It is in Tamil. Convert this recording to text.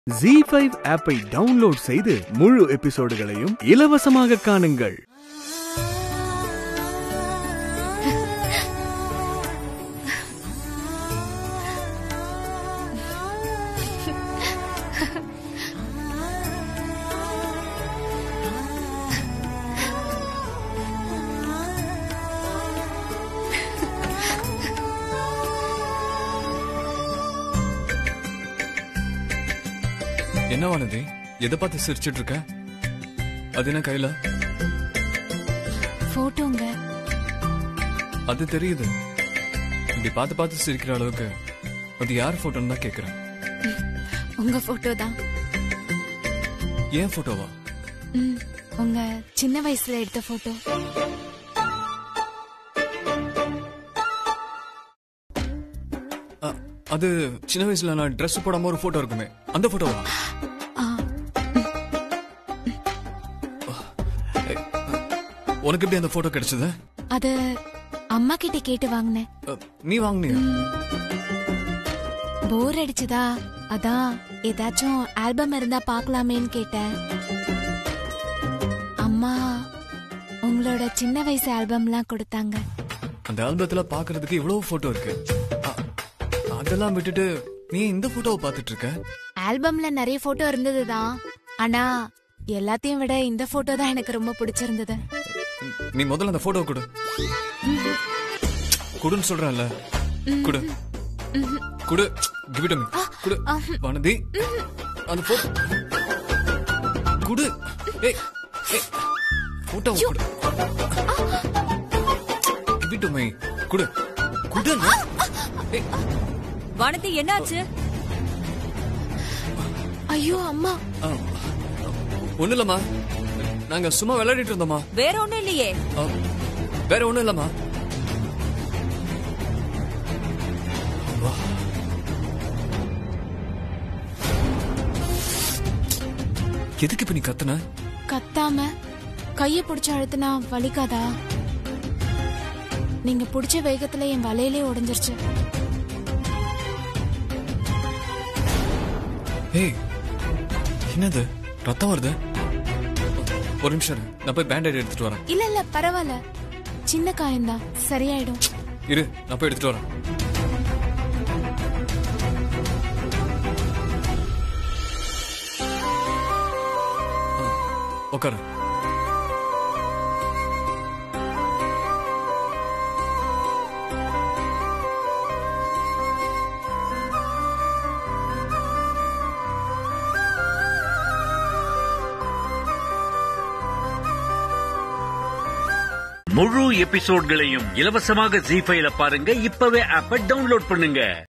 ஜி ஃபைவ் ஆப்பை டவுன்லோட் செய்து முழு எபிசோடுகளையும் இலவசமாக காணுங்கள் என்ன வானதி எதை பார்த்து சிரிச்சிட்டு இருக்க அது என்ன கையில போட்டோங்க அது தெரியுது இப்படி பார்த்து பார்த்து சிரிக்கிற அளவுக்கு அது யார் போட்டோன்னு தான் கேக்குறேன் உங்க போட்டோ தான் ஏன் போட்டோவா ம், உங்க சின்ன வயசுல எடுத்த போட்டோ அ- அது சின்ன வயசுல நான் Dress போடாம ஒரு போட்டோ இருக்குமே அந்த போட்டோவா ஆ, உனக்கு எப்படி அந்த போட்டோ கிடைச்சது அது அம்மா கிட்ட கேட்டு வாங்கினேன் அ, நீ வாங்குனியா போர் அடிச்சுதா அதான் ஏதாச்சும் ஆல்பம் இருந்தா பார்க்கலாமேன்னு கேட்டேன் அம்மா உங்களோட சின்ன வயசு ஆல்பம்லாம் கொடுத்தாங்க அந்த ஆல்பத்துல பாக்குறதுக்கு இவ்வளவு போட்டோ இருக்கு அ, அதெல்லாம் விட்டுட்டு நீ இந்த போட்டோவை பார்த்துட்டு இருக்க ஆல்பம்ல நிறைய போட்டோ இருந்ததுதான் ஆனா எல்லாத்தையும் விட இந்த போட்டோ தான் எனக்கு ரொம்ப பிடிச்சிருந்தது நீ முதல்ல அந்த போட்டோ கொடு குடுன்னு சொல்றேன்ல குடு குடு கிவ் இட் மீ குடு வானதி அந்த போட்டோ குடு ஏய் ஏய் போட்டோ குடு கிவ் இட் மீ குடு குடு ஏய் வானதி என்னாச்சு ஐயோ அம்மா ஆ, ஒண்ணும் இல்லம்மா நாங்க சும்மா விளையாடிட்டு இருந்தோமா வேற ஒண்ணும் இல்லையே வேற ஒண்ணும் இல்லம்மா வா. எதுக்கு இப்ப நீ கத்துன கத்தாம கைய பிடிச்சு அழுத்தினா வலிக்காதா நீங்க பிடிச்ச வேகத்துல என் வலையிலே உடைஞ்சிருச்சு ஏய் என்னது ரத்தம் வருது ஒரு நிமிஷம் இரு. நான் போய் பேண்டேட் எடுத்துட்டு வரேன் இல்ல இல்ல பரவாயில்ல சின்ன காயம்தான் சரியாயிடும் இரு நான் போய் எடுத்துட்டு வரேன் ஆ, உட்காரு முழு எபிசோட்களையும் இலவசமாக ஜி ஃபைல பாருங்க இப்பவே ஆப்ப டவுன்லோட் பண்ணுங்க